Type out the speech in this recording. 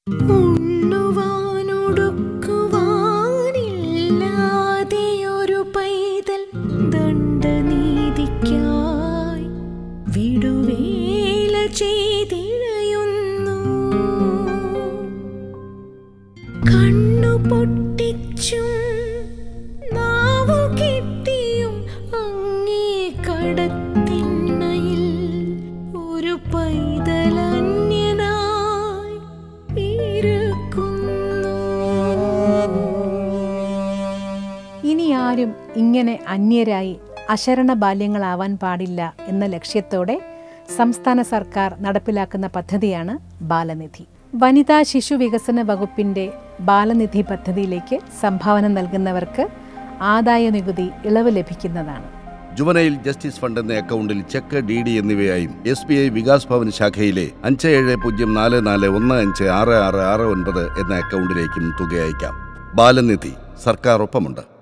ഉണ്ണുവാനൊടുക്കുവാനില്ലാതെയൊരു പൈതൽ ദണ്ഡനീതിക്കായി വിടുവേല ചെയ്തിഴയുന്നു കണ്ണു പൊട്ടിച്ചും നാവു കെട്ടിയും അങ്ങേ കടത്തിണ്ണയിൽ ഒരു പൈതലന്യനായി ഇരിക്കുന്നു ഇനി ആരും ഇങ്ങനെ അന്യരായി അശരണ ബാല്യങ്ങളാവാൻ പാടില്ല എന്ന ലക്ഷ്യത്തോടെ സംസ്ഥാന സർക്കാർ നടപ്പിലാക്കുന്ന പദ്ധതിയാണ് ബാലനിധി വനിതാ ശിശു വികസന വകുപ്പിന്റെ ബാലനിധി പദ്ധതിയിലേക്ക് സംഭാവന നൽകുന്നവർക്ക് ആദായ നികുതി ഇളവ് ലഭിക്കുന്നതാണ് ജുവനൈൽ ജസ്റ്റിസ് ഫണ്ട് എന്ന അക്കൗണ്ടിൽ ചെക്ക് ഡി ഡി എന്നിവയായും S B I Vikas Bhavan ശാഖയിലെ അഞ്ച് ഏഴ് പൂജ്യം നാല് നാല് ഒന്ന് അഞ്ച് ആറ് ആറ് ആറ് ഒൻപത് എന്ന അക്കൗണ്ടിലേക്കും തുക അയക്കാം ബാലനിധി സർക്കാർ ഒപ്പമുണ്ട്